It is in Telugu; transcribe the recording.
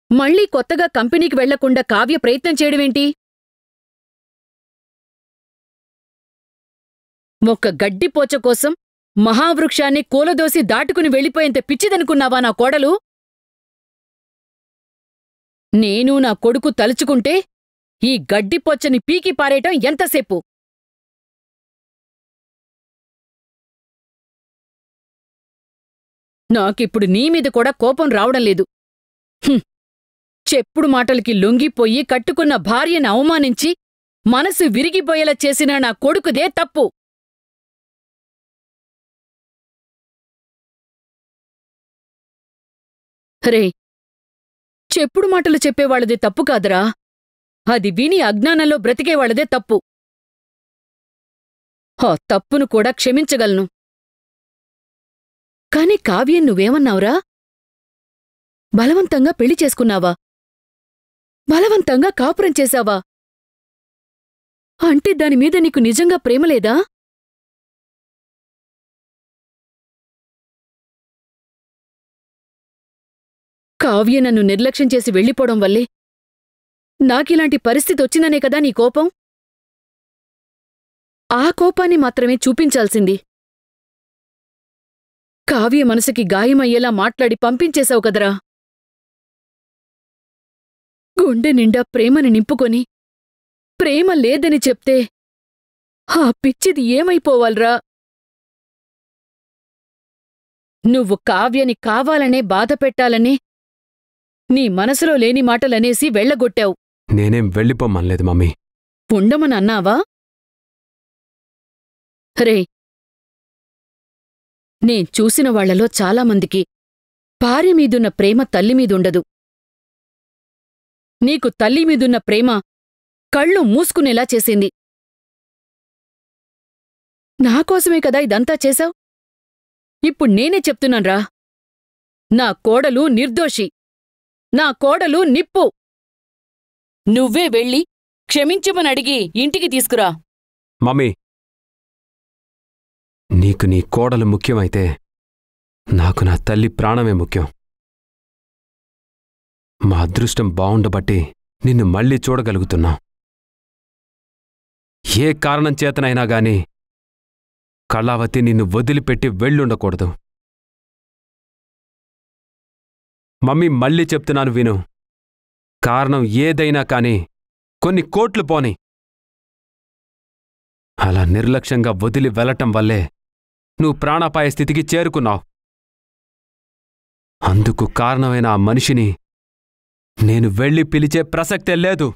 మళ్ళీ కొత్తగా కంపెనీకి వెళ్లకుండా కావ్య ప్రయత్నం చేయడమేంటి ఒక్క గడ్డిపోచ కోసం మహావృక్షాన్ని కూలదోసి దాటుకుని వెళ్ళిపోయేంత పిచ్చిదనుకున్నావా నా కోడలు నేను నా కొడుకు తలుచుకుంటే ఈ గడ్డిపోచ్చని పీకి పారేయటం ఎంతసేపు నాకిప్పుడు నీ మీద కూడా కోపం రావడం లేదు హుం. చెప్పుడు మాటలకి లొంగిపోయి కట్టుకున్న భార్యను అవమానించి మనసు విరిగిపోయేలా చేసిన నా కొడుకుదే తప్పు రే చెప్పుడు మాటలు చెప్పేవాళ్ళదే తప్పు కాదురా అది విని అజ్ఞానంలో బ్రతికేవాళ్ళదే తప్పు ఆ తప్పును కూడా క్షమించగలను కాని కావ్యం నువ్వేమన్నావురా బలవంతంగా పెళ్లి చేసుకున్నావా బలవంతంగా కాపురం చేశావా అంటే దానిమీద నీకు నిజంగా ప్రేమలేదా కావ్య నన్ను నిర్లక్ష్యం చేసి వెళ్ళిపోవడం వల్లే నాకిలాంటి పరిస్థితి వచ్చిందనే కదా నీ కోపం ఆ కోపాన్ని మాత్రమే చూపించాల్సింది కావ్య మనసుకి గాయమయ్యేలా మాట్లాడి పంపించేశావు కదరా గుండె నిండా ప్రేమని నింపుకొని ప్రేమ లేదని చెప్తే ఆ పిచ్చిది ఏమైపోవాల్రా నువ్వు కావ్యని కావాలనే బాధ పెట్టాలని నీ మనసులో లేని మాటలనేసి వెళ్ళగొట్టావు నేనేం వెళ్ళిపోమనలేదు మమ్మీ ఉండమని అన్నావా రే నేను చూసిన వాళ్లలో చాలామందికి భార్య మీదున్న ప్రేమ తల్లి మీదుండదు నీకు తల్లి మీదున్న ప్రేమ కళ్ళు మూసుకునేలా చేసింది నాకోసమే కదా ఇదంతా చేశావ్ ఇప్పుడు నేనే చెప్తున్నాన్రా నా కోడలు నిర్దోషి నా కోడలు నిప్పు నువ్వే వెళ్ళి క్షమించమని అడిగి ఇంటికి తీసుకురా మమ్మీ నీకు నీ కోడలు ముఖ్యమైతే నాకు నా తల్లి ప్రాణమే ముఖ్యం మా అదృష్టం బావుండబట్టి నిన్ను మళ్ళీ చూడగలుగుతున్నాం ఏ కారణం చేతనైనా గాని కళావతి నిన్ను వదిలిపెట్టి వెళ్ళుండకూడదు మమ్మీ మళ్ళీ చెప్తున్నాను విను కారణం ఏదైనా కాని కొన్ని కోట్లు పోని అలా నిర్లక్ష్యంగా వదిలి వెళ్ళటం వల్లే నువ్వు ప్రాణాపాయ స్థితికి చేరుకున్నావు అందుకు కారణమైన ఆ మనిషిని నేను వెళ్ళి పిలిచే ప్రసక్తే లేదు